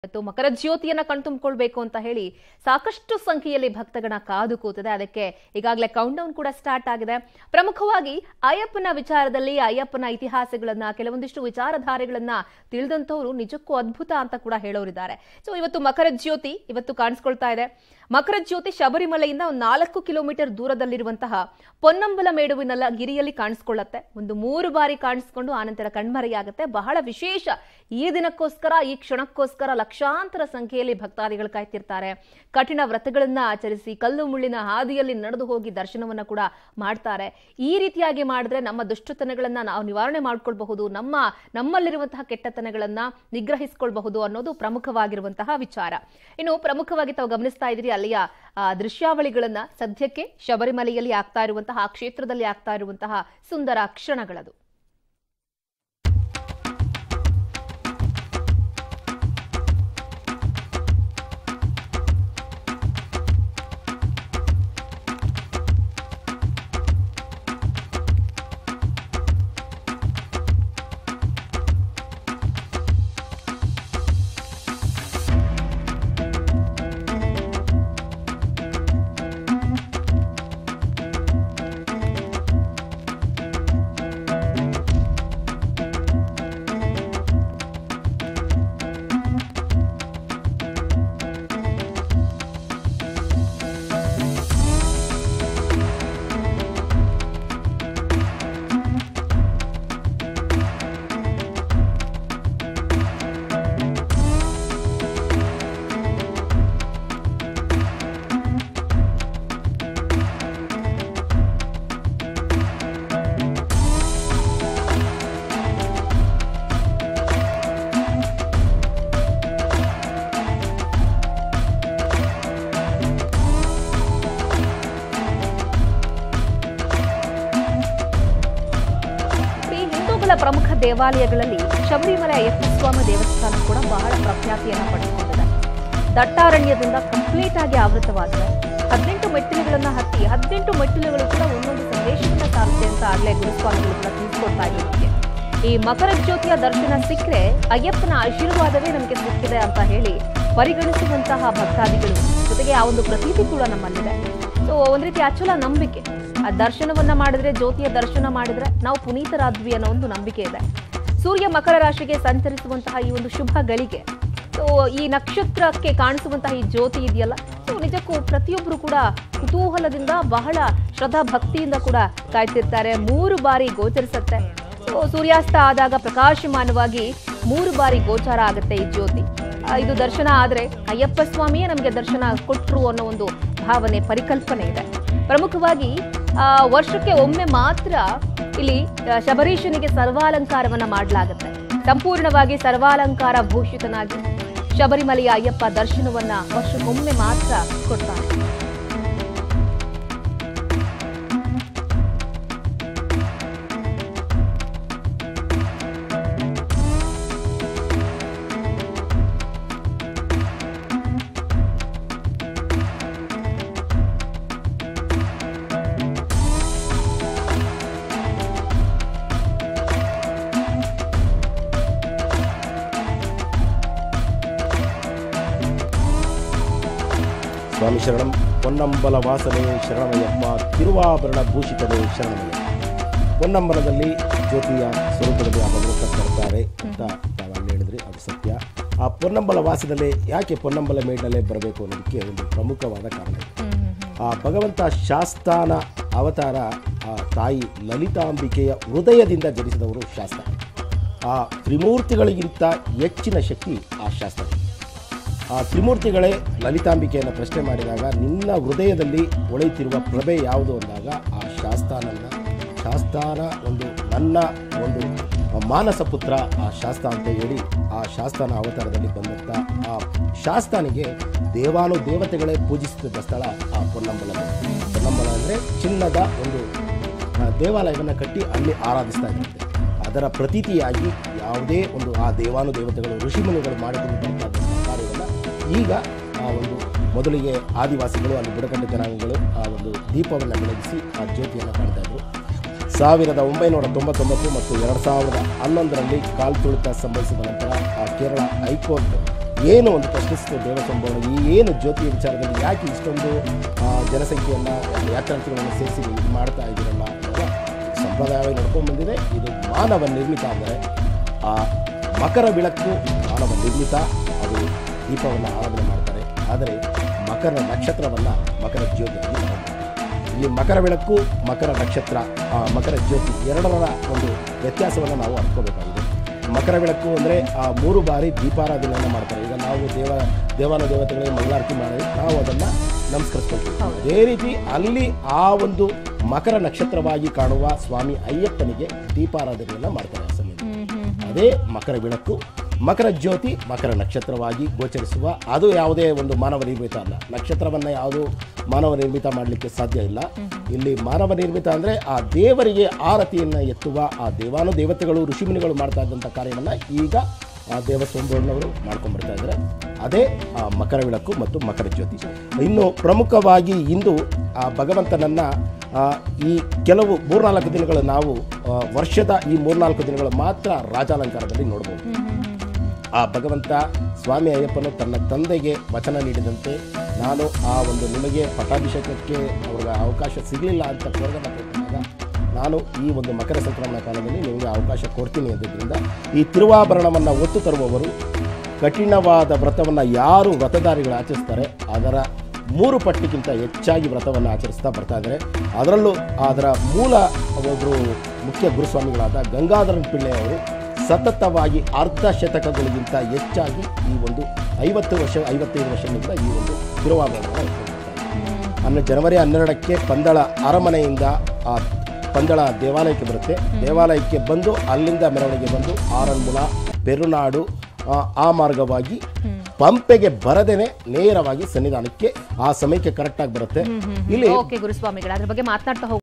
ಇವತ್ತು ಮಕರ ಜ್ಯೋತಿಯನ್ನ ಕಣ್ತುಂಬಿಕೊಳ್ಬೇಕು ಅಂತ ಹೇಳಿ ಸಾಕಷ್ಟು ಸಂಖ್ಯೆಯಲ್ಲಿ ಭಕ್ತಗಣ ಕಾದು ಕೂತಿದೆ ಅದಕ್ಕೆ ಈಗಾಗಲೇ ಕೌಂಟ್ ಡೌನ್ ಕೂಡ ಸ್ಟಾರ್ಟ್ ಆಗಿದೆ ಪ್ರಮುಖವಾಗಿ ಅಯ್ಯಪ್ಪನ ವಿಚಾರದಲ್ಲಿ ಅಯ್ಯಪ್ಪನ ಇತಿಹಾಸಗಳನ್ನ ಕೆಲವೊಂದಿಷ್ಟು ವಿಚಾರಧಾರೆಗಳನ್ನ ತಿಳಿದಂತವರು ನಿಜಕ್ಕೂ ಅದ್ಭುತ ಅಂತ ಕೂಡ ಹೇಳೋರಿದ್ದಾರೆ ಸೊ ಇವತ್ತು ಮಕರ ಜ್ಯೋತಿ ಇವತ್ತು ಕಾಣಿಸ್ಕೊಳ್ತಾ ಇದೆ ಮಕರ ಜ್ಯೋತಿ ಶಬರಿಮಲೆಯಿಂದ ಒಂದು ನಾಲ್ಕು ಕಿಲೋಮೀಟರ್ ದೂರದಲ್ಲಿರುವಂತಹ ಪೊನ್ನಂಬಲ ಮೇಡುವಿನಲ್ಲ ಗಿರಿಯಲ್ಲಿ ಕಾಣಿಸ್ಕೊಳ್ಳುತ್ತೆ ಒಂದು ಮೂರು ಬಾರಿ ಕಾಣಿಸ್ಕೊಂಡು ಆನಂತರ ಕಣ್ಮರೆಯಾಗುತ್ತೆ ಬಹಳ ವಿಶೇಷ ಈ ದಿನಕ್ಕೋಸ್ಕರ ಈ ಕ್ಷಣಕ್ಕೋಸ್ಕರ ಲಕ್ಷಾಂತರ ಸಂಖ್ಯೆಯಲ್ಲಿ ಭಕ್ತಾದಿಗಳು ಕಾಯ್ತಿರ್ತಾರೆ ಕಠಿಣ ವ್ರತಗಳನ್ನ ಆಚರಿಸಿ ಕಲ್ಲು ಮುಳ್ಳಿನ ಹಾದಿಯಲ್ಲಿ ನಡೆದು ಹೋಗಿ ದರ್ಶನವನ್ನ ಕೂಡ ಮಾಡ್ತಾರೆ ಈ ರೀತಿಯಾಗಿ ಮಾಡಿದ್ರೆ ನಮ್ಮ ದುಷ್ಟತನಗಳನ್ನ ನಾವು ನಿವಾರಣೆ ಮಾಡ್ಕೊಳ್ಬಹುದು ನಮ್ಮ ನಮ್ಮಲ್ಲಿರುವಂತಹ ಕೆಟ್ಟತನಗಳನ್ನ ನಿಗ್ರಹಿಸ್ಕೊಳ್ಬಹುದು ಅನ್ನೋದು ಪ್ರಮುಖವಾಗಿರುವಂತಹ ವಿಚಾರ ಇನ್ನು ಪ್ರಮುಖವಾಗಿ ತಾವು ಗಮನಿಸ್ತಾ ಇದ್ದೀರಿ ಅಲ್ಲಿಯ ಆ, ದೃಶ್ಯಾವಳಿಗಳನ್ನ ಸದ್ಯಕ್ಕೆ ಶಬರಿಮಲೆಯಲ್ಲಿ ಆಗ್ತಾ ಇರುವಂತಹ ಆ ಕ್ಷೇತ್ರದಲ್ಲಿ ಆಗ್ತಾ ಇರುವಂತಹ ಸುಂದರ ಕ್ಷಣಗಳದು ಈ ಹಿಂದೂಗಳ ಪ್ರಮುಖ ದೇವಾಲಯಗಳಲ್ಲಿ ಶಬರಿಮಲೆ ಅಯ್ಯಪ್ಪ ಸ್ವಾಮಿ ದೇವಸ್ಥಾನ ಕೂಡ ಬಹಳ ಪ್ರಖ್ಯಾತಿಯನ್ನು ಪಡೆದುಕೊಂಡಿದೆ ದಟ್ಟಾರಣ್ಯದಿಂದ ಕಂಪ್ಲೀಟ್ ಆಗಿ ಆವೃತವಾಗಿದೆ ಹದಿನೆಂಟು ಮೆಟ್ಟಿಲುಗಳನ್ನ ಹತ್ತಿ ಹದಿನೆಂಟು ಮೆಟ್ಟಿಲುಗಳು ಕೂಡ ಒಂದೊಂದು ಸಂದೇಶವನ್ನ ಸಾರುತ್ತೆ ಅಂತ ಆಗ್ಲೇ ಗುರುಸ್ವಾಮಿಗಳು ಕೂಡ ತಿಳಿಸ್ಕೊಡ್ತಾ ಇದ್ರು ನಮ್ಗೆ. ಈ ಮಕರ ಜ್ಯೋತಿಯ ದರ್ಶನ ಸಿಕ್ಕರೆ ಅಯ್ಯಪ್ಪನ ಆಶೀರ್ವಾದವೇ ನಮಗೆ ಸಿಕ್ಕಿದೆ ಅಂತ ಹೇಳಿ ಪರಿಗಣಿಸುವಂತಹ ಭಕ್ತಾದಿಗಳು ಜೊತೆಗೆ ಆ ಒಂದು ಪ್ರತೀತಿ ಕೂಡ ನಮ್ಮಲ್ಲಿದೆ ಸೊ ಒಂದ್ ರೀತಿ ಅಚಲ ನಂಬಿಕೆ ಆ ದರ್ಶನವನ್ನ ಮಾಡಿದ್ರೆ ಜ್ಯೋತಿಯ ದರ್ಶನ ಮಾಡಿದ್ರೆ ನಾವು ಪುನೀತರಾದ್ವಿ ಅನ್ನೋ ಒಂದು ನಂಬಿಕೆ ಇದೆ ಸೂರ್ಯ ಮಕರ ರಾಶಿಗೆ ಸಂಚರಿಸುವಂತಹ ಈ ಒಂದು ಶುಭ ಗಳಿಗೆ ಸೊ ಈ ನಕ್ಷತ್ರಕ್ಕೆ ಕಾಣಿಸುವಂತಹ ಈ ಜ್ಯೋತಿ ಇದೆಯಲ್ಲ ಸೊ ನಿಜಕ್ಕೂ ಪ್ರತಿಯೊಬ್ಬರು ಕೂಡ ಕುತೂಹಲದಿಂದ ಬಹಳ ಶ್ರದ್ಧಾ ಭಕ್ತಿಯಿಂದ ಕೂಡ ಕಾಯ್ತಿರ್ತಾರೆ ಮೂರು ಬಾರಿ ಗೋಚರಿಸುತ್ತೆ ಸೊ ಸೂರ್ಯಾಸ್ತ ಆದಾಗ ಪ್ರಕಾಶಮಾನವಾಗಿ ಮೂರು ಬಾರಿ ಗೋಚಾರ ಆಗುತ್ತೆ ಈ ಜ್ಯೋತಿ ಆ, ಇದು ದರ್ಶನ ಆದ್ರೆ ಅಯ್ಯಪ್ಪ ಸ್ವಾಮಿಯೇ ನಮಗೆ ದರ್ಶನ ಕೊಟ್ರು ಅನ್ನೋ ಒಂದು ಭಾವನೆ ಪರಿಕಲ್ಪನೆ ಇದೆ ಪ್ರಮುಖವಾಗಿ ಆ, ವರ್ಷಕ್ಕೆ ಒಮ್ಮೆ ಮಾತ್ರ ಇಲ್ಲಿ ಆ, ಶಬರೀಶನಿಗೆ ಸರ್ವಾಲಂಕಾರವನ್ನ ಮಾಡಲಾಗುತ್ತೆ ಸಂಪೂರ್ಣವಾಗಿ ಸರ್ವಾಲಂಕಾರ ಭೂಷಿತನಾಗಿ ಶಬರಿಮಲೆಯ ಅಯ್ಯಪ್ಪ ದರ್ಶನವನ್ನ ವರ್ಷಕ್ಕೊಮ್ಮೆ ಮಾತ್ರ ಕೊಡ್ತಾರೆ ಸ್ವಾಮಿ ಶರಣಂ ಪೊನ್ನಂಬಲ ವಾಸನೆ ಶರಣಮಯ್ಯಪ್ಪ ತಿರುವಾಭರಣ ಭೂಷಿತನೇ ಶರಣಮಯ್ಯ ಪೊನ್ನಂಬಲದಲ್ಲಿ ಜ್ಯೋತಿಯ ಸ್ವರೂಪದಲ್ಲಿ ಆ ಭಗವಂತ ಬರ್ತಾರೆ ಅಂತ ತಾವು ಹೇಳಿದ್ರಿ ಅದು ಸತ್ಯ ಆ ಪೊನ್ನಂಬಲ ವಾಸದಲ್ಲಿ ಯಾಕೆ ಪೊನ್ನಂಬಲ ಮೇಡಲ್ಲೇ ಬರಬೇಕು ಅನ್ನೋದಕ್ಕೆ ಒಂದು ಪ್ರಮುಖವಾದ ಕಾರಣ ಇದೆ ಆ ಭಗವಂತ ಶಾಸ್ತಾನ ಅವತಾರ ಆ ತಾಯಿ ಲಲಿತಾಂಬಿಕೆಯ ಹೃದಯದಿಂದ ಜನಿಸಿದವರು ಶಾಸ್ತ ಆ ತ್ರಿಮೂರ್ತಿಗಳಿಗಿಂತ ಹೆಚ್ಚಿನ ಶಕ್ತಿ ಆ ಶಾಸ್ತ್ರ ಆ ತ್ರಿಮೂರ್ತಿಗಳೇ ಲಲಿತಾಂಬಿಕೆಯನ್ನು ಪ್ರಶ್ನೆ ಮಾಡಿದಾಗ ನಿನ್ನ ಹೃದಯದಲ್ಲಿ ಹೊಳೆಯುತ್ತಿರುವ ಪ್ರಭೆ ಯಾವುದು ಅಂದಾಗ ಆ ಶಾಸ್ತಾನನ್ನ ಶಾಸ್ತಾನ ಒಂದು ನನ್ನ ಒಂದು ಮಾನಸ ಪುತ್ರ ಆ ಶಾಸ್ತ ಅಂತ ಹೇಳಿ ಆ ಶಾಸ್ತಾನ ಅವತಾರದಲ್ಲಿ ಬಂದಂಥ ಆ ಶಾಸ್ತಾನಿಗೆ ದೇವಾನು ದೇವತೆಗಳೇ ಪೂಜಿಸುತ್ತಿದ್ದ ಸ್ಥಳ ಆ ಪೊನ್ನಂಬಲ ಪೊನ್ನಂಬಲ ಅಂದರೆ ಚಿನ್ನದ ಒಂದು ಆ, ದೇವಾಲಯವನ್ನು ಕಟ್ಟಿ ಅಲ್ಲಿ ಆರಾಧಿಸ್ತಾ ಇದ್ದಂತೆ ಅದರ ಪ್ರತೀತಿಯಾಗಿ ಯಾವುದೇ ಒಂದು ಆ ದೇವಾನು ದೇವತೆಗಳು ಋಷಿಮುನಿಗಳು ಮಾಡಿಕೊಂಡು ಬರ್ತಾ ಇದ್ದಂಥ ಕಾರ್ಯವನ್ನು ಈಗ ಆ ಒಂದು ಮೊದಲಿಗೆ ಆದಿವಾಸಿಗಳು ಅಲ್ಲಿ ಬುಡಕಟ್ಟು ಜನಾಂಗಗಳು ಆ ಒಂದು ದೀಪವನ್ನು ಬೆಳಗಿಸಿ ಆ ಜ್ಯೋತಿಯನ್ನು ಕಾಣ್ತಾ ಇದ್ರು ಸಾವಿರದ ಒಂಬೈನೂರ ತೊಂಬತ್ತೊಂಬತ್ತು ಮತ್ತು ಎರಡು ಸಾವಿರದ ಹನ್ನೊಂದರಲ್ಲಿ ಕಾಲ್ತುಳಿತ ಸಂಭವಿಸಿದ ನಂತರ ಆ ಕೇರಳ ಹೈಕೋರ್ಟ್ ಏನು ಒಂದು ಪ್ರಶ್ನಿಸಿತು ದೇವಸಂಭವನ ಈ ಏನು ಜ್ಯೋತಿಯ ವಿಚಾರದಲ್ಲಿ ಯಾಕೆ ಇಷ್ಟೊಂದು ಆ, ಜನಸಂಖ್ಯೆಯನ್ನು ಯಾತ್ರಾರ್ಥಿಗಳನ್ನು ಸೇರಿಸಿ ಇದು ಮಾಡ್ತಾ ಇದ್ದೀರಲ್ಲ ಅನ್ನೋದು ಸಂಪ್ರದಾಯವಾಗಿ ನಡ್ಕೊಂಡು ಬಂದಿದೆ ಇದು ಮಾನವ ನಿರ್ಮಿತ ಅಂದರೆ ಆ ಮಕರ ಬೆಳಕು ಮಾನವ ನಿರ್ಮಿತ ಅದು ದೀಪವನ್ನು ಆರಾಧನೆ ಮಾಡ್ತಾರೆ ಆದರೆ ಮಕರ ನಕ್ಷತ್ರವನ್ನು ಮಕರ ಜ್ಯೋತಿಯಾಗಿ ತಗೊಂಡ್ಬರ್ತಾರೆ. ಇಲ್ಲಿ ಮಕರ ಬೆಳಕು ಮಕರ ನಕ್ಷತ್ರ ಆ, ಮಕರ ಜ್ಯೋತಿ ಎರಡರ ಒಂದು ವ್ಯತ್ಯಾಸವನ್ನು ನಾವು ಅರ್ಕೋಬೇಕಾಗಿದೆ ಮಕರ ಬೆಳಕು ಅಂದರೆ ಆ ಮೂರು ಬಾರಿ ದೀಪಾರಾಧನೆಯನ್ನು ಮಾಡ್ತಾರೆ ಈಗ ನಾವು ದೇವ ದೇವಾನ ದೇವತೆಗಳಿಗೆ ಮಂಗಳಾರತಿ ಮಾಡಿ ನಾವು ಅದನ್ನು ನಮಸ್ಕರಿಸ್ಕೊಳ್ತೀವಿ ಅದೇ ರೀತಿ ಅಲ್ಲಿ ಆ ಒಂದು ಮಕರ ನಕ್ಷತ್ರವಾಗಿ ಕಾಣುವ ಸ್ವಾಮಿ ಅಯ್ಯಪ್ಪನಿಗೆ ದೀಪಾರಾಧನೆಯನ್ನು ಮಾಡ್ತಾರೆ ಆ ಸಮಯದಲ್ಲಿ ಅದೇ ಮಕರ ಬೆಳಕು ಮಕರ ಜ್ಯೋತಿ ಮಕರ ನಕ್ಷತ್ರವಾಗಿ ಗೋಚರಿಸುವ ಅದು ಯಾವುದೇ ಒಂದು ಮಾನವ ನಿರ್ಮಿತ ಅಲ್ಲ ನಕ್ಷತ್ರವನ್ನು ಯಾವುದು ಮಾನವ ನಿರ್ಮಿತ ಮಾಡಲಿಕ್ಕೆ ಸಾಧ್ಯ ಇಲ್ಲ ಇಲ್ಲಿ ಮಾನವ ನಿರ್ಮಿತ ಅಂದರೆ ಆ ದೇವರಿಗೆ ಆರತಿಯನ್ನು ಎತ್ತುವ ಆ ದೇವಾನು ದೇವತೆಗಳು ಋಷಿಮುನಿಗಳು ಮಾಡ್ತಾ ಇದ್ದಂಥ ಕಾರ್ಯವನ್ನು ಈಗ ಆ ದೇವಸ್ವಂಬಣ್ಣವರು ಮಾಡ್ಕೊಂಡು ಬರ್ತಾ ಇದ್ದಾರೆ ಅದೇ ಆ ಮಕರ ಬೆಳಕು ಮತ್ತು ಮಕರ ಜ್ಯೋತಿ ಇನ್ನು ಪ್ರಮುಖವಾಗಿ ಇಂದು ಆ ಭಗವಂತನನ್ನು ಆ, ಈ ಕೆಲವು ಮೂರ್ನಾಲ್ಕು ದಿನಗಳು ನಾವು ಆ, ವರ್ಷದ ಈ ಮೂರ್ನಾಲ್ಕು ದಿನಗಳು ಮಾತ್ರ ರಾಜಾಲಂಕಾರದಲ್ಲಿ ನೋಡ್ಬೋದು ಆ ಭಗವಂತ ಸ್ವಾಮಿ ಅಯ್ಯಪ್ಪನು ತನ್ನ ತಂದೆಗೆ ವಚನ ನೀಡಿದಂತೆ ನಾನು ಆ ಒಂದು ನಿಮಗೆ ಪಟ್ಟಾಭಿಷೇಕಕ್ಕೆ ಅವ್ರಿಗೆ ಅವಕಾಶ ಸಿಗಲಿಲ್ಲ ಅಂತ ಕೋರಿದಾಗ ನಾನು ಈ ಒಂದು ಮಕರ ಸಂಕ್ರಮಣ ಕಾಲದಲ್ಲಿ ನಿಮಗೆ ಅವಕಾಶ ಕೊಡ್ತೀನಿ ಅಂದಿದ್ದರಿಂದ ಈ ತಿರುವಾಭರಣವನ್ನು ಒತ್ತು ತರುವವರು ಕಠಿಣವಾದ ವ್ರತವನ್ನು ಯಾರು ವ್ರತಧಾರಿಗಳು ಆಚರಿಸ್ತಾರೆ ಅದರ ಮೂರು ಪಟ್ಟಿಗಿಂತ ಹೆಚ್ಚಾಗಿ ವ್ರತವನ್ನು ಆಚರಿಸ್ತಾ ಬರ್ತಾ ಇದ್ದಾರೆ ಅದರಲ್ಲೂ ಅದರ ಮೂಲ ಒಬ್ಬರು ಮುಖ್ಯ ಗುರುಸ್ವಾಮಿಗಳಾದ ಗಂಗಾಧರನ್ ಪಿಳ್ಳೆ ಅವರು ಸತತವಾಗಿ ಅರ್ಧ ಶತಕಗಳಿಗಿಂತ ಹೆಚ್ಚಾಗಿ ಈ ಒಂದು ಐವತ್ತು ವರ್ಷ ಐವತ್ತೈದು ವರ್ಷಗಳಿಂದ ಈ ಒಂದು ತಿರುವಾಭರಣವನ್ನು ಇಟ್ಕೊಂಡಿರ್ತಾರೆ ಅನ್ನು ಜನವರಿ ಹನ್ನೆರಡಕ್ಕೆ ಪಂದಳ ಅರಮನೆಯಿಂದ ಆ ಪಂದಳ ದೇವಾಲಯಕ್ಕೆ ಬರುತ್ತೆ ದೇವಾಲಯಕ್ಕೆ ಬಂದು ಅಲ್ಲಿಂದ ಮೆರವಣಿಗೆ ಬಂದು ಆರನ್ಮುಲ ಪೆರುನಾಡು ಆ, ಆ ಮಾರ್ಗವಾಗಿ ಪಂಪೆಗೆ ಬರದೇನೆ ನೇರವಾಗಿ ಸನ್ನಿಧಾನಕ್ಕೆ ಆ ಸಮಯಕ್ಕೆ ಕರೆಕ್ಟಾಗಿ ಬರುತ್ತೆ ಇಲ್ಲಿ ಓಕೆ ಗುರುಸ್ವಾಮಿಗಳ ಅದ್ರ ಬಗ್ಗೆ ಮಾತನಾಡ್ತಾ ಹೋಗಿ